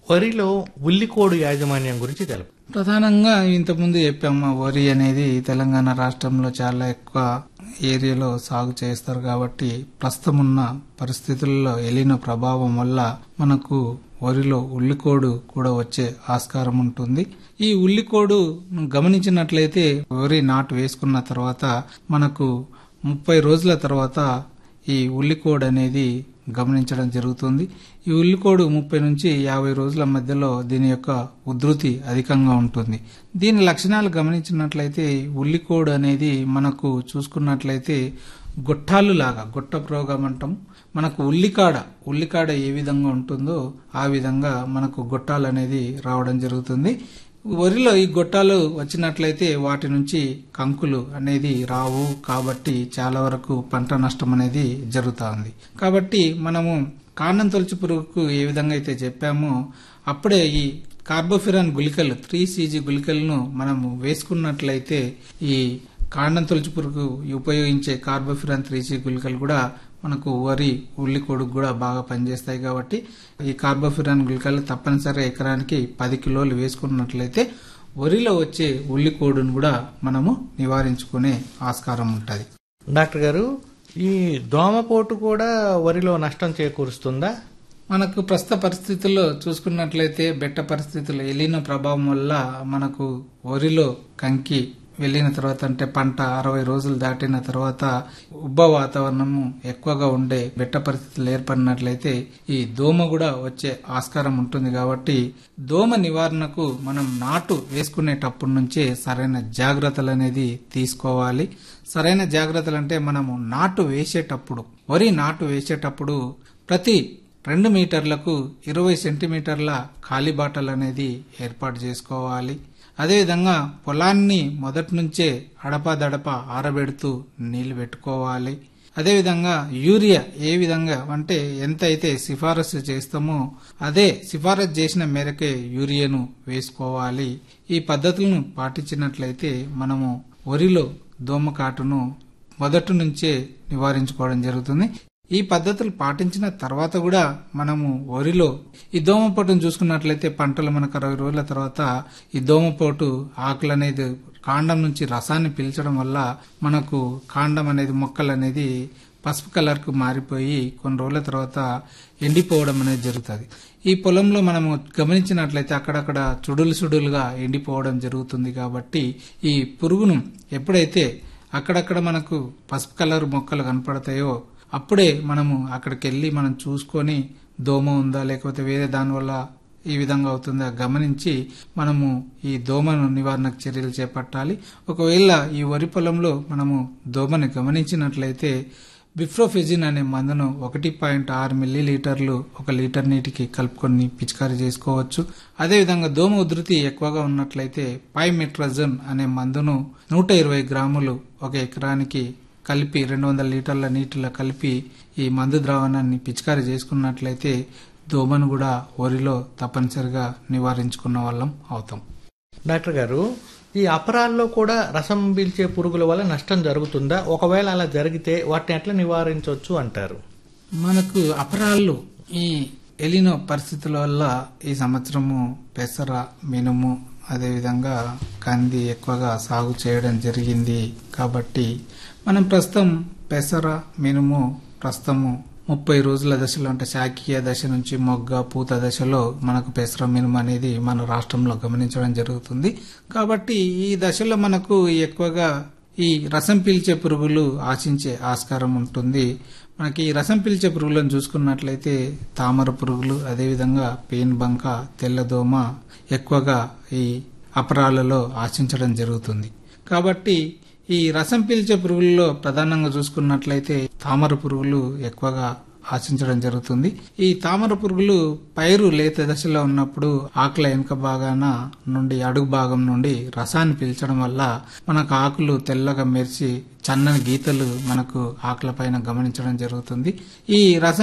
వరిలో ఉల్లికోడు యాజమాన్యం గురించి తెలుపు ప్రధానంగా ఇంతకుముందు చెప్పాము వరి అనేది తెలంగాణ రాష్ట్రంలో చాలా ఎక్కువ ఏరియాలో సాగు చేస్తారు కాబట్టి ప్రస్తుతం ఉన్న పరిస్థితుల్లో ఎలిన ప్రభావం వల్ల మనకు వరిలో ఉల్లికోడు కూడా వచ్చే ఆస్కారం ఉంటుంది ఈ ఉల్లికోడు గమనించినట్లయితే వరి నాటు వేసుకున్న తర్వాత మనకు ముప్పై రోజుల తర్వాత ఈ ఉల్లికోడ్ అనేది గమనించడం జరుగుతుంది ఈ ఉల్లికోడు ముప్పై నుంచి యాభై రోజుల మధ్యలో దీని యొక్క ఉధృతి అధికంగా ఉంటుంది దీని లక్షణాలు గమనించినట్లయితే ఉల్లికోడ్ అనేది మనకు చూసుకున్నట్లయితే గొట్టాలు లాగా గొట్ట ప్రోగం అంటాం మనకు ఉల్లికాడ ఉల్లికాడ ఏ విధంగా ఉంటుందో ఆ విధంగా మనకు గొట్టాలు అనేది రావడం జరుగుతుంది వరిలో ఈ గొట్టాలు వచ్చినట్లయితే వాటి నుంచి కంకులు అనేది రావు కాబట్టి చాలా వరకు పంట నష్టం అనేది జరుగుతా ఉంది కాబట్టి మనము కాండం తొలచి పురుగుకు ఏ విధంగా అయితే చెప్పామో అప్పుడే ఈ కార్బోఫిరాన్ గుళికలు త్రీ సీజీ గుళికలను మనము వేసుకున్నట్లయితే ఈ కాండం తొలచి పురుగు ఉపయోగించే కార్బోఫిరాన్ త్రీ సీ గుళికలు కూడా మనకు వరి ఉల్లి కొడుకు కూడా బాగా పనిచేస్తాయి కాబట్టి ఈ కార్బోఫిరాన్ గుళికలు తప్పనిసరిగా ఎకరానికి పది కిలోలు వేసుకున్నట్లయితే వరిలో వచ్చే ఉల్లి కోడును కూడా మనము నివారించుకునే ఆస్కారం ఉంటుంది డాక్టర్ గారు ఈ దోమపోటు కూడా వరిలో నష్టం చేకూరుస్తుందా మనకు ప్రస్తుత పరిస్థితుల్లో చూసుకున్నట్లయితే బెట్ట పరిస్థితులు ఎలిన ప్రభావం వల్ల మనకు వరిలో కంకి వెళ్ళిన తర్వాత అంటే పంట అరవై రోజులు దాటిన తర్వాత ఉబ్బ వాతావరణము ఎక్కువగా ఉండే బెట్ట పరిస్థితులు ఏర్పడినట్లయితే ఈ దోమ కూడా వచ్చే ఆస్కారం ఉంటుంది కాబట్టి దోమ నివారణకు మనం నాటు వేసుకునేటప్పటి నుంచే సరైన జాగ్రత్తలు అనేది తీసుకోవాలి సరైన జాగ్రత్తలు అంటే మనము నాటు వేసేటప్పుడు వరి నాటు వేసేటప్పుడు ప్రతి రెండు మీటర్లకు ఇరవై సెంటీమీటర్ల ఖాళీ బాటలు అనేది ఏర్పాటు చేసుకోవాలి అదేవిధంగా పొలాన్ని మొదటి నుంచే అడపాదడప ఆరబెడుతూ నీళ్లు పెట్టుకోవాలి అదేవిధంగా యూరియా ఏ విధంగా అంటే ఎంత అయితే సిఫారసు చేస్తామో అదే సిఫారసు చేసిన మేరకే యూరియాను వేసుకోవాలి ఈ పద్ధతులను పాటించినట్లయితే మనము వరిలో దోమకాటును మొదటి నుంచే నివారించుకోవడం జరుగుతుంది ఈ పద్ధతులు పాటించిన తర్వాత కూడా మనము వరిలో ఈ దోమపోటును చూసుకున్నట్లయితే పంటలు మనకు అరవై రోజుల తర్వాత ఈ దోమపోటు ఆకులు అనేది కాండం నుంచి రసాన్ని పీల్చడం వల్ల మనకు కాండం అనేది మొక్కలు అనేది పసుపు కలర్ కు మారిపోయి కొన్ని రోజుల తర్వాత ఎండిపోవడం అనేది జరుగుతుంది ఈ పొలంలో మనము గమనించినట్లయితే అక్కడక్కడ చుడులు చుడులుగా ఎండిపోవడం జరుగుతుంది కాబట్టి ఈ పురుగును ఎప్పుడైతే అక్కడక్కడ మనకు పసుపు కలర్ మొక్కలు కనపడతాయో అప్పుడే మనము అక్కడికి వెళ్ళి మనం చూసుకొని దోమ ఉందా లేకపోతే వేరే దానివల్ల ఈ విధంగా అవుతుందా గమనించి మనము ఈ దోమను నివారణకు చర్యలు చేపట్టాలి ఒకవేళ ఈ వరి పొలంలో మనము దోమని గమనించినట్లయితే బిఫ్రోఫెజిన్ అనే మందును ఒకటి పాయింట్ ఆరు మిల్లీ లీటర్లు ఒక లీటర్ నీటికి కలుపుకొని పిచికారీ చేసుకోవచ్చు అదేవిధంగా దోమ ఉధృతి ఎక్కువగా ఉన్నట్లయితే పైమెట్రజన్ అనే మందును నూట ఇరవై గ్రాములు ఒక ఎకరానికి కలిపి రెండు వందల లీటర్ల నీటిలో కలిపి ఈ మందు ద్రావణాన్ని పిచికారీ చేసుకున్నట్లయితే దోమను కూడా వరిలో తప్పనిసరిగా నివారించుకున్న వాళ్ళం అవుతాం డాక్టర్ గారు ఈ అపరాల్లో కూడా రసం పీల్చే పురుగుల వల్ల నష్టం జరుగుతుందా ఒకవేళ అలా జరిగితే వాటిని ఎట్లా నివారించవచ్చు అంటారు మనకు అపరాళ్ళు ఈ ఎలినో పరిస్థితుల వల్ల ఈ సంవత్సరము పెసర మినుము అదేవిధంగా కంది ఎక్కువగా సాగు చేయడం జరిగింది కాబట్టి మనం ప్రస్తుతం పెసర మినుము ప్రస్తుతము ముప్పై రోజుల దశలో అంటే శాఖీయ దశ నుంచి మొగ్గ పూత దశలో మనకు పెసర మినుము అనేది మన రాష్ట్రంలో గమనించడం జరుగుతుంది కాబట్టి ఈ దశలో మనకు ఎక్కువగా ఈ రసం పీల్చే పురుగులు ఆశించే ఆస్కారం ఉంటుంది మనకి ఈ రసం పీల్చే పురుగులను చూసుకున్నట్లయితే తామర పురుగులు అదేవిధంగా పేన్ బంక తెల్లదోమ ఎక్కువగా ఈ అపరాలలో ఆశించడం జరుగుతుంది కాబట్టి ఈ రసం పీల్చే పురుగుల్లో ప్రధానంగా చూసుకున్నట్లయితే తామర పురుగులు ఎక్కువగా ఆశించడం జరుగుతుంది ఈ తామర పురుగులు పైరు లేత దశలో ఉన్నప్పుడు ఆకుల వెనుక భాగాన నుండి అడుగు భాగం నుండి రసాన్ని పీల్చడం వల్ల మనకు ఆకులు తెల్లగా మెరిసి చన్నని గీతలు మనకు ఆకుల పైన గమనించడం జరుగుతుంది ఈ రసం